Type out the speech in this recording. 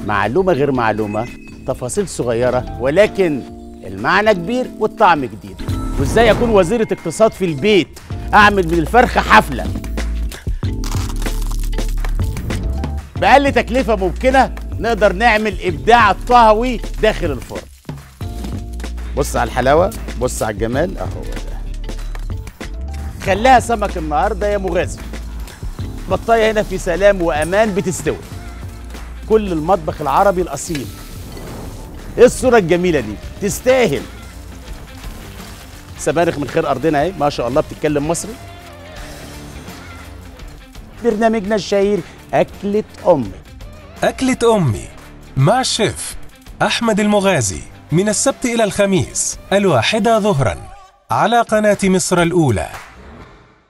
معلومة غير معلومة تفاصيل صغيرة ولكن المعنى كبير والطعم جديد وازاي اكون وزيرة اقتصاد في البيت اعمل من الفرخة حفلة بأقل تكلفة ممكنة نقدر نعمل إبداع طهوي داخل الفرن بص على الحلاوة بص على الجمال أهو ده خليها سمك النهاردة يا مغازي بطاية هنا في سلام وأمان بتستوي كل المطبخ العربي الأصيل إيه الصورة الجميلة دي تستاهل سبانخ من خير أرضنا أهي ما شاء الله بتتكلم مصري برنامجنا الشهير أكلة أمي أكلة أمي مع الشيف أحمد المغازي من السبت إلى الخميس الواحدة ظهرا على قناة مصر الأولى